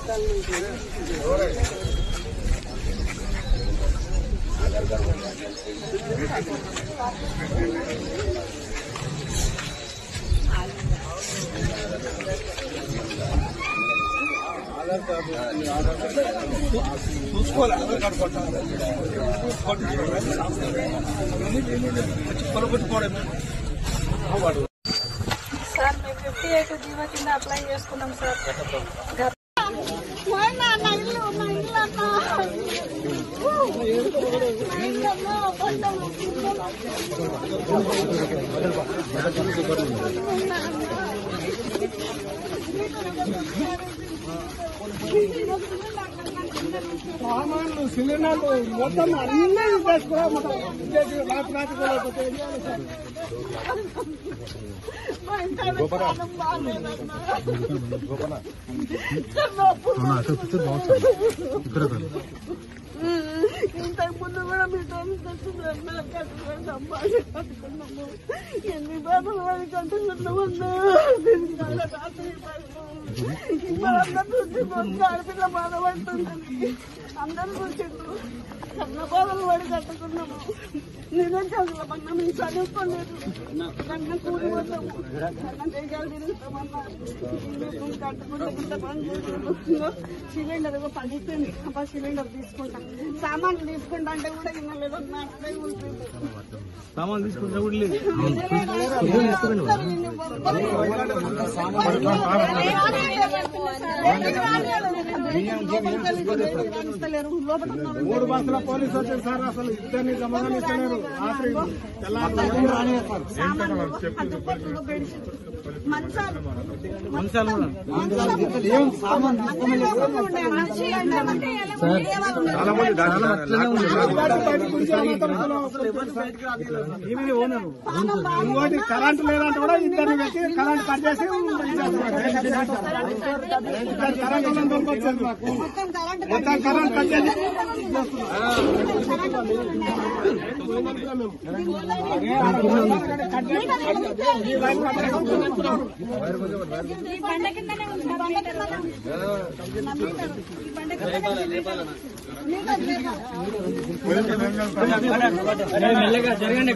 చూసుకోవాలి ఆధార్ కార్డు కొట్టాలి కొనుక్కోవడం సార్ మేము ఫిఫ్టీ ఎయిట్ జీవో కింద అప్లై చేసుకున్నాం సార్ గత సామాన్లు సిలిండర్లు మొత్తం అన్నీ తెచ్చుకోవా మొత్తం ఇంకేసి రాత్రి రాత్రి కూడా అయిపోతే ఏం చేయాలి సార్? ఇంతకు ముందు కూడా మీ సంపాదించి కట్టుకున్నాము ఎన్ని బాధలు పడి కట్టుకున్నామన్నా మనందరూ చూసి ఆడపిల్ల బాధపడుతుందని అందరూ చూసిండ్రు కన్న బాధలు పడి కట్టుకున్నాము నిజం చదువులమన్నా మేము చదువుకోలేదు కన్న కూలి పోతాము కన్న దేశాలు తిరుగుతామన్నా మేము కట్టుకుంటే ఇంత పని చేసుకుంటున్నాం సిలిండర్ పడిపోయింది అబ్బా సిలిండర్ తీసుకుంటాం సామాన్లు తీసుకుంటా అంటే కూడా ఇన్నలేదు అదే ఉంటుంది సామాన్లు తీసుకుంటే కూడా లేదు మూడు బస్సుల పోలీసు వచ్చారు సార్ అసలు ఇద్దరిని గమనం ఇస్తున్నారు రాత్రి మంచాలు కూడా ఈమె ఓనరు ఇంకోటి కరెంట్ లేదంటే కూడా ఇద్దరిని పెట్టి కరెంట్ కట్ చేసి ఇచ్చేస్తున్నారు. ఇద్దరు కరెంట్ వాళ్ళని దొరకొచ్చారు మాకు మొత్తం కరెంట్ కట్ చేసి మెల్లగా జరగండి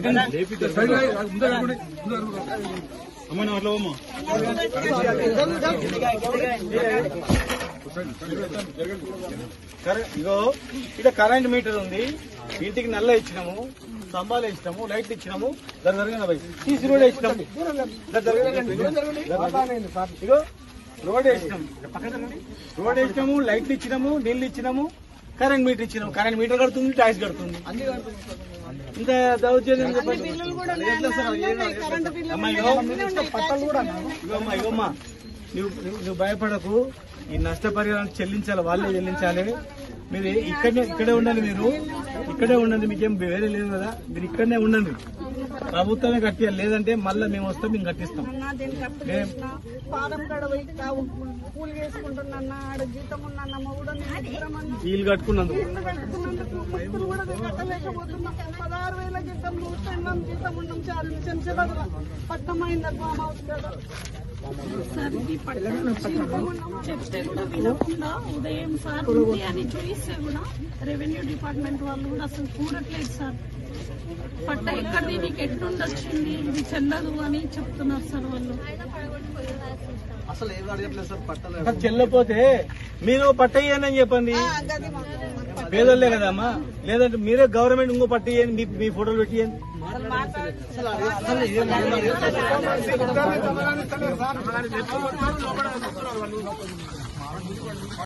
ఇగో ఇక్కడ కరెంట్ మీటర్ ఉంది ఇంటికి నల్ల ఇచ్చినాము స్తంభాలు ఇచ్చినాము లైట్లు ఇచ్చినాము దాని జరగండి భయ్ తీసి రోడ్ ఇచ్చినాము దాని జరగండి. ఇగో రోడ్ వేసినాము రోడ్ వేసినాము లైట్లు ఇచ్చినాము నీళ్లు ఇచ్చినాము కరెంట్ మీటర్ ఇచ్చినాము కరెంట్ మీటర్ కడుతుంది ట్యాక్స్ కడుతుంది ఇంత దౌర్జన్యం చెప్పండి ఎట్లా సార్? అమ్మా, ఇగో ఇగో అమ్మా, ఇగో అమ్మా. నువ్వు నువ్వు- నువ్వు భయపడకు ఈ నష్టపరిహారం చెల్లించాలి వాళ్ళే చెల్లించాలి మీరు ఇక్కడనే ఇక్కడే ఉండండి మీరు ఇక్కడే ఉండండి మీకేం వేరే లేదు కదా మీరు ఇక్కడనే ఉండండి ప్రభుత్వమే కట్టియాలి లేదంటే మళ్ళీ మేము వస్తాం మేము కట్టిస్తాం అన్నా దీనికి అప్పు చేసిన పాదం కడ పోయి కావు కూలి చేసుకుంటున్నా ఆడ జీతం ఉన్నా మొగుడు నేను ఇద్దరమన్నా వీలు కట్టుకున్నందుకు ఇల్లు కట్టుకున్నందుకు ముక్కులు కూడా కట్టలేకపోతున్నాం పదహారు వేల జీతం చూస్తున్నాం జీతం ఉన్నాం చాలు శంషాబాద్ పట్టం అయింది ఫామ్ హౌస్ కదా సార్ ఇది పట్టణ చెప్తే కూడా వినకుండా ఉదయం సార్ ఉంది అని చూయిస్తే కూడా రెవెన్యూ డిపార్ట్మెంట్ వాళ్ళు కూడా అసలు చూడట్లేదు సార్ పట్ట ఎక్కడిది నీకు ఎట్లుండి వచ్చింది ఇది చెల్లదు అని చెప్తున్నారు సార్ వాళ్ళు అసలు చెల్లపోతే మీరు పట్టయ్యని అని చెప్పండి గది మాకు పేదోళ్ళే కదమ్మా లేదంటే మీరే గవర్నమెంట్ ఇంకో పట్టియండి మీ మీ ఫోటోలు పెట్టియండి